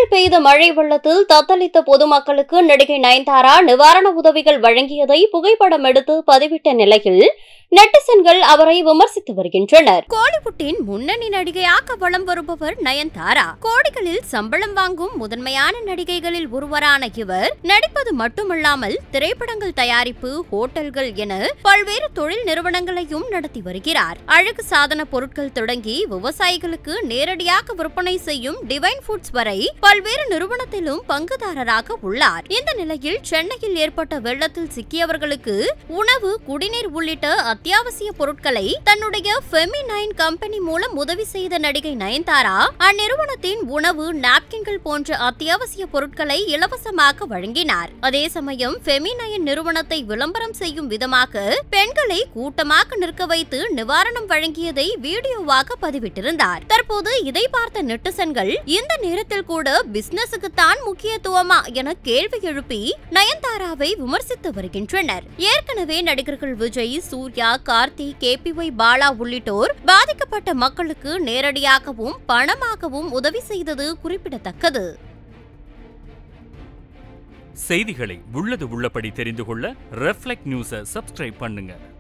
பெய்த மழை வெள்ளத்தில் தத்தளித்த பொதுமக்களுக்கு நடிகை நயன்தாரா நிவாரண உதவிகள் வழங்கியதை புகைப்படம் எடுத்து பதிவிட்ட நிலையில் நெட்டிசன்கள் அவரை விமர்சித்து வருகின்றனர் கோலிவுட்டின் முன்னணி நடிகையாக வலம் வருபவர் நயன்தாரா கோடிகளில் சம்பளம் வாங்கும் முதன்மையான நடிகைகளில் ஒருவரான இவர் நடிப்பது மட்டுமல்லாமல் திரைப்படங்கள் தயாரிப்பு ஹோட்டல்கள் என பல்வேறு தொழில் நிறுவனங்களையும் நடத்தி வருகிறார் அழகு சாதன பொருட்கள் தொடங்கி விவசாயிகளுக்கு நேரடியாக விற்பனை செய்யும் டிவைன் ஃபுட்ஸ் வரை பல்வேறு நிறுவனத்திலும் பங்குதாரராக உள்ளார் இந்த நிலையில் சென்னையில் ஏற்பட்ட வெள்ளத்தில் சிக்கியவர்களுக்கு உணவு குடிநீர் உள்ளிட்ட அத்தியாவசிய பொருட்களை தன்னுடைய ஃபெமினைன் கம்பெனி மூலம் உதவி செய்த நடிகை நயன்தாரா அந்நிறுவனத்தின் உணவு நாப்கின்கள் போன்ற அத்தியாவசிய பொருட்களை இலவசமாக வழங்கினார் அதே சமயம் ஃபெமினைன் நிறுவனத்தை விளம்பரம் செய்யும் விதமாக பெண்களை கூட்டமாக நிற்க வைத்து நிவாரணம் வழங்கியதை வீடியோவாக பதிவிட்டிருந்தார் தற்போது இதை பார்த்த நெட்டிசன்கள் இந்த நேரத்தில் கூட பிசினஸுக்கு தான் முக்கியத்துவமா என கேள்வி எழுப்பி நயன்தாராவை விமர்சித்து வருகின்றனர் ஏற்கனவே நடிகர்கள் விஜய் சூர்யா கார்த்திக் கேபிஒய் பாலா உள்ளிட்டோர் பாதிக்கப்பட்ட மக்களுக்கு நேரடியாகவும் பணமாகவும் உதவி செய்தது குறிப்பிடத்தக்கது செய்திகளை உள்ளது உள்ளபடி தெரிந்து கொள்ள ரெஃப்ளெக்ட் நியூஸை சப்ஸ்கிரைப் பண்ணுங்க